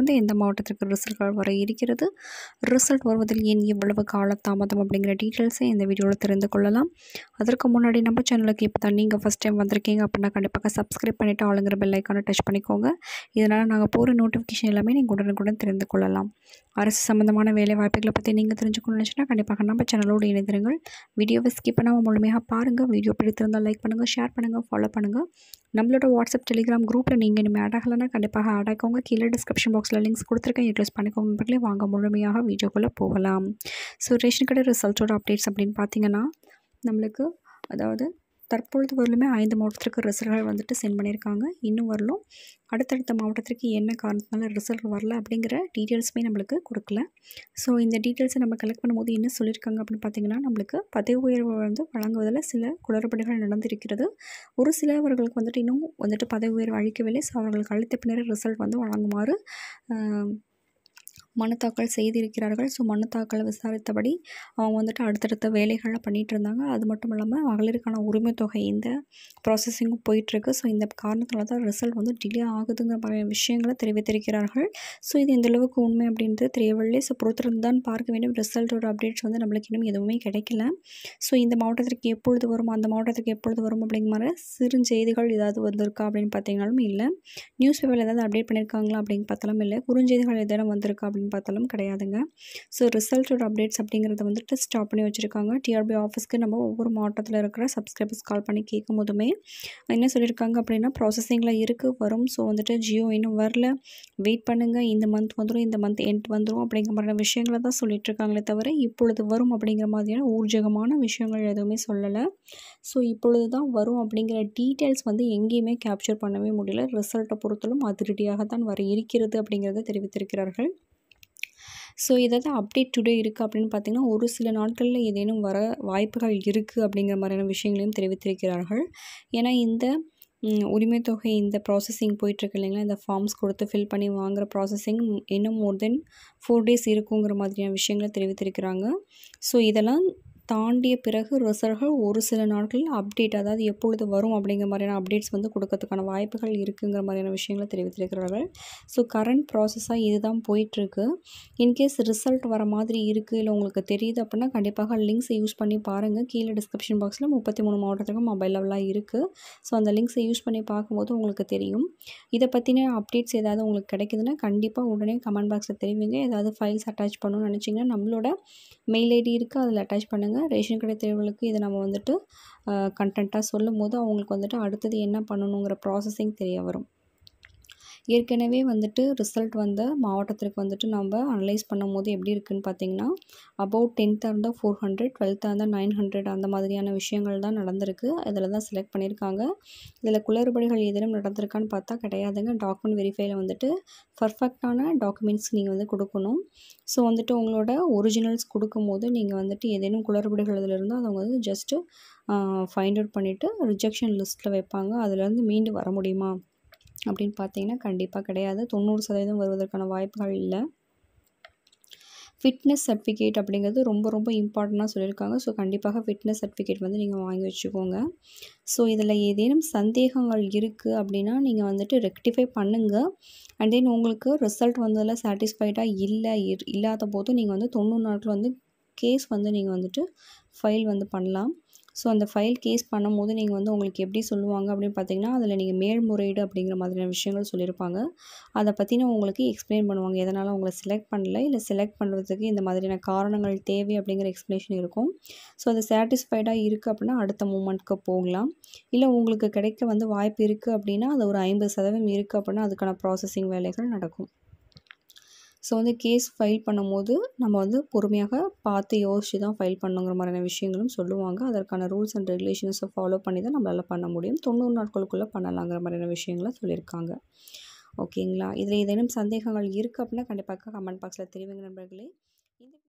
மாவட்டத்திலிருந்து எந்த மாவட்டத்திற்கு ரிசல்ட்கள் வர இருக்கிறது ரிசல்ட் வருவதில் ஏன் இவ்வளவு காலதாமதம் அப்படிங்கிற டீட்டெயில்ஸை இந்த வீடியோவில் தெரிந்து கொள்ளலாம் அதற்கு முன்னாடி நம்ம சேனலுக்கு இப்போ தான் நீங்கள் ஃபஸ்ட் டைம் வந்திருக்கீங்க அப்படின்னா கண்டிப்பாக சப்ஸ்கிரைப் பண்ணிவிட்டு ஆளுங்கிற பெல் ஐக்கானை டச் பண்ணிக்கோங்க இதனால் நாங்கள் போகிற நோட்டிஃபிகேஷன் எல்லாமே நீங்கள் உடனுக்குடன் தெரிந்து கொள்ளலாம் அரசு சம்மந்தமான வேலை வாய்ப்புகளை பற்றி நீங்கள் தெரிஞ்சுக்கணும்னு நினச்சினா கண்டிப்பாக நம்ம சேனலோடு இணைந்திருங்கள் வீடியோவை ஸ்கிப் பண்ணாமல் முழுமையாக பாருங்கள் வீடியோ பிடித்திருந்தால் லைக் பண்ணுங்கள் ஷேர் பண்ணுங்கள் ஃபாலோ பண்ணுங்கள் நம்மளோட வாட்ஸ்அப் டெலிகிராம் குரூப்பில் நீங்கள் இனிமேல் ஆட் ஆகலைன்னா கண்டிப்பாக ஆட் ஆக்கோங்க கீழே டிஸ்கிரிப்ஷன் பாக்ஸில் லிங்க்ஸ் கொடுத்துருக்கேன் யூட்டிலைஸ் பண்ணிக்கோங்க நண்பர்களே வாங்க முழுமையாக வீடியோக்குள்ளே போகலாம் ஸோ ரேஷன் கடை ரிசல்ட்டோட அப்டேட்ஸ் அப்படின்னு பார்த்தீங்கன்னா நம்மளுக்கு அதாவது தற்பொழுது வரலுமே ஐந்து மாவட்டத்திற்கு ரிசல்ட்கள் வந்துட்டு சென்ட் பண்ணியிருக்காங்க இன்னும் வரலும் அடுத்தடுத்த மாவட்டத்திற்கு என்ன காரணத்தினால ரிசல்ட் வரல அப்படிங்கிற டீட்டெயில்ஸுமே நம்மளுக்கு கொடுக்கல ஸோ இந்த டீட்டெயில்ஸை நம்ம கலெக்ட் பண்ணும்போது என்ன சொல்லியிருக்காங்க அப்படின்னு பார்த்தீங்கன்னா நம்மளுக்கு பதவி உயர்வு வந்து வழங்குவதில் சில குளறுபடிகள் நடந்திருக்கிறது ஒரு சிலவர்களுக்கு வந்துட்டு இன்னும் வந்துட்டு பதவி உயர்வு அளிக்கவில்லை ஸோ அவர்களுக்கு அளித்த பின்னர் ரிசல்ட் வந்து வழங்குமாறு மனு தாக்கல் செய்திருக்கிறார்கள் ஸோ மனு தாக்கலை விசாரித்தபடி அவங்க வந்துட்டு அடுத்தடுத்த வேலைகளை பண்ணிகிட்டு இருந்தாங்க அது மட்டும் இல்லாமல் மகளிருக்கான உரிமை தொகை இந்த ப்ராசஸிங்கும் போயிட்டுருக்கு ஸோ இந்த காரணத்தினால தான் ரிசல்ட் வந்து டிலே ஆகுதுங்கிற மாதிரி விஷயங்களை தெரிவித்திருக்கிறார்கள் ஸோ இது எந்த அளவுக்கு உண்மை அப்படின்றது தெரியவில்லை ஸோ பொறுத்திருந்து தான் பார்க்க வேண்டும் ரிசல்ட்டோட அப்டேட்ஸ் வந்து நம்மளுக்கு இன்னும் எதுவுமே கிடைக்கல ஸோ இந்த மாவட்டத்திற்கு எப்பொழுது வரும் அந்த மாவட்டத்திற்கு எப்பொழுது வரும் அப்படிங்கிற மாதிரி சிறுஞ்செய்திகள் ஏதாவது வந்திருக்கா அப்படின்னு பார்த்தீங்கனாலும் இல்லை நியூஸ் பேப்பரில் ஏதாவது அப்டேட் பண்ணியிருக்காங்களா அப்படின்னு பார்த்தாலும் இல்லை குறுஞ்செய்திகள் எதாவது வந்திருக்கா அப்படின்னு பார்த்தாலும் கிடையாதுங்க ஸோ ரிசல்ட்டோட அப்டேட்ஸ் அப்படிங்கிறத வந்துட்டு ஸ்டாப் பண்ணி வச்சுருக்காங்க டிஆர்பி ஆஃபீஸ்க்கு நம்ம ஒவ்வொரு மாவட்டத்தில் இருக்கிற சப்ஸ்கிரைபர்ஸ் கால் பண்ணி கேட்கும் போதுமே என்ன சொல்லியிருக்காங்க அப்படின்னா ப்ராசஸிங்கில் இருக்குது வரும் ஸோ வந்துட்டு ஜியோ இன்னும் வரல வெயிட் பண்ணுங்கள் இந்த மந்த் வந்துடும் இந்த மந்த் எண்ட் வந்துடும் அப்படிங்கிற மாதிரியான விஷயங்களை தான் சொல்லிட்டு இருக்காங்களே தவிர இப்பொழுது வரும் அப்படிங்கிற மாதிரியான ஊர்ஜகமான விஷயங்கள் எதுவுமே சொல்லலை ஸோ இப்பொழுது தான் வரும் அப்படிங்கிற டீட்டெயில்ஸ் வந்து எங்கேயுமே கேப்சர் பண்ணவே முடியல ரிசல்ட்டை பொறுத்தலும் அதிரடியாக தான் வர இருக்கிறது அப்படிங்கிறத தெரிவித்திருக்கிறார்கள் ஸோ இதாவது அப்டேட் டுடே இருக்குது அப்படின்னு பார்த்தீங்கன்னா ஒரு சில நாட்களில் ஏதேனும் வர வாய்ப்புகள் இருக்குது அப்படிங்கிற மாதிரியான விஷயங்களையும் தெரிவித்திருக்கிறார்கள் ஏன்னா இந்த உரிமை தொகை இந்த ப்ராசஸிங் போயிட்டுருக்கு இல்லைங்களா இந்த ஃபார்ம்ஸ் கொடுத்து ஃபில் பண்ணி வாங்குகிற ப்ராசஸிங் இன்னும் மோர் தென் ஃபோர் டேஸ் இருக்குங்கிற மாதிரியான விஷயங்களை தெரிவித்திருக்கிறாங்க ஸோ இதெல்லாம் தாண்டிய பிறகு ரிசல்ட்கள் ஒரு சில நாட்களில் அப்டேட் அதாவது எப்பொழுது வரும் அப்படிங்கிற மாதிரியான அப்டேட்ஸ் வந்து கொடுக்கறதுக்கான வாய்ப்புகள் இருக்குங்கிற மாதிரியான விஷயங்களை தெரிவித்திருக்கிறார்கள் ஸோ கரண்ட் ப்ராசஸாக இதுதான் போயிட்டுருக்கு இன்கேஸ் ரிசல்ட் வர மாதிரி இருக்குது இல்லை உங்களுக்கு தெரியுது அப்படின்னா கண்டிப்பாக லிங்க்ஸை யூஸ் பண்ணி பாருங்கள் கீழே டிஸ்கிரிப்ஷன் பாக்ஸில் முப்பத்தி மூணு மாவட்டத்துக்கும் மொபைல் லெவலாக இருக்குது ஸோ அந்த லிங்க்ஸை யூஸ் பண்ணி பார்க்கும்போது உங்களுக்கு தெரியும் இதை பற்றின அப்டேட்ஸ் ஏதாவது உங்களுக்கு கிடைக்குதுன்னா கண்டிப்பாக உடனே கமெண்ட் பாக்ஸில் தெரிவிங்க ஏதாவது ஃபைல்ஸ் அட்டாச் பண்ணணும்னு நினச்சிங்கன்னா நம்மளோட மெயில் ஐடி இருக்குது அதில் அட்டாச் பண்ணுங்கள் ரேஷன் கடை தேர்வுகளுக்கு இதை நம்ம வந்துட்டு கண்டென்ட்டாக சொல்லும் போது அவங்களுக்கு வந்துட்டு அடுத்தது என்ன பண்ணணுங்கிற ப்ராசஸிங் தெரிய வரும் ஏற்கனவே வந்துட்டு ரிசல்ட் வந்த மாவட்டத்திற்கு வந்துட்டு நம்ம அனலைஸ் பண்ணும் போது எப்படி இருக்குதுன்னு பார்த்தீங்கன்னா அபவுட் டென்த்தாக இருந்தால் ஃபோர் ஹண்ட்ரட் டுவெல்த்தாக இருந்தால் நைன் ஹண்ட்ரட் அந்த மாதிரியான விஷயங்கள் தான் நடந்திருக்கு இதில் தான் செலக்ட் பண்ணியிருக்காங்க இதில் குளறுபடிகள் ஏதேனும் நடந்திருக்கான்னு பார்த்தா கிடையாதுங்க டாக்குமெண்ட் வெரிஃபைல வந்துட்டு பர்ஃபெக்டான டாக்குமெண்ட்ஸ் நீங்கள் வந்து கொடுக்கணும் ஸோ வந்துட்டு உங்களோட ஒரிஜினல்ஸ் கொடுக்கும்போது நீங்கள் வந்துட்டு ஏதேனும் குளறுபடிகள் இதில் இருந்தால் அதை வந்து ஜஸ்ட்டு ஃபைண்ட் அவுட் பண்ணிவிட்டு ரிஜெக்ஷன் லிஸ்ட்டில் வைப்பாங்க அதுலேருந்து மீண்டு வர முடியுமா அப்படின்னு பார்த்தீங்கன்னா கண்டிப்பாக கிடையாது தொண்ணூறு சதவீதம் வருவதற்கான வாய்ப்புகள் இல்லை ஃபிட்னஸ் சர்டிஃபிகேட் அப்படிங்கிறது ரொம்ப ரொம்ப இம்பார்ட்டண்ட்டாக சொல்லியிருக்காங்க ஸோ கண்டிப்பாக ஃபிட்னஸ் சர்டிஃபிகேட் வந்து நீங்கள் வாங்கி வச்சுக்கோங்க ஸோ இதில் ஏதேனும் சந்தேகங்கள் இருக்குது அப்படின்னா நீங்கள் வந்துட்டு ரெக்டிஃபை பண்ணுங்கள் அண்ட் தென் உங்களுக்கு ரிசல்ட் வந்ததில் சாட்டிஸ்ஃபைடாக இல்லை இல்லாத போது நீங்கள் வந்து தொண்ணூறு நாட்கள் வந்து கேஸ் வந்து நீங்கள் வந்துட்டு ஃபைல் வந்து பண்ணலாம் ஸோ அந்த ஃபைல் கேஸ் பண்ணும்போது நீங்கள் வந்து உங்களுக்கு எப்படி சொல்லுவாங்க அப்படின்னு பார்த்தீங்கன்னா அதில் நீங்கள் மேல்முறையீடு அப்படிங்கிற மாதிரியான விஷயங்கள் சொல்லியிருப்பாங்க அதை பற்றின உங்களுக்கு எக்ஸ்பிளைன் பண்ணுவாங்க எதனால் உங்களை செலக்ட் பண்ணல இல்லை செலக்ட் பண்ணுறதுக்கு இந்த மாதிரியான காரணங்கள் தேவை அப்படிங்கிற எக்ஸ்ப்ளனேஷன் இருக்கும் ஸோ அது சாட்டிஸ்ஃபைடாக இருக்குது அப்படின்னா அடுத்த மூமெண்ட்க்கு போகலாம் இல்லை உங்களுக்கு கிடைக்க வந்து வாய்ப்பு இருக்குது அப்படின்னா அது ஒரு ஐம்பது சதவீதம் இருக்குது அப்படின்னா அதுக்கான ப்ராசஸிங் வேலைகள் நடக்கும் ஸோ வந்து கேஸ் ஃபைல் பண்ணும்போது நம்ம வந்து பொறுமையாக பார்த்து யோசித்து தான் ஃபைல் பண்ணுங்கிற மாதிரியான விஷயங்களும் சொல்லுவாங்க அதற்கான ரூல்ஸ் அண்ட் ரெகுலேஷன்ஸை ஃபாலோ பண்ணி தான் நம்மளால் பண்ண முடியும் தொண்ணூறு நாட்களுக்குள்ளே பண்ணலாங்கிற மாதிரியான விஷயங்களை சொல்லியிருக்காங்க ஓகேங்களா இதில் ஏதேனும் சந்தேகங்கள் இருக்குது அப்படின்னா கண்டிப்பாக கமெண்ட் பாக்ஸில் தெரிவிங்க நண்பர்களே இந்த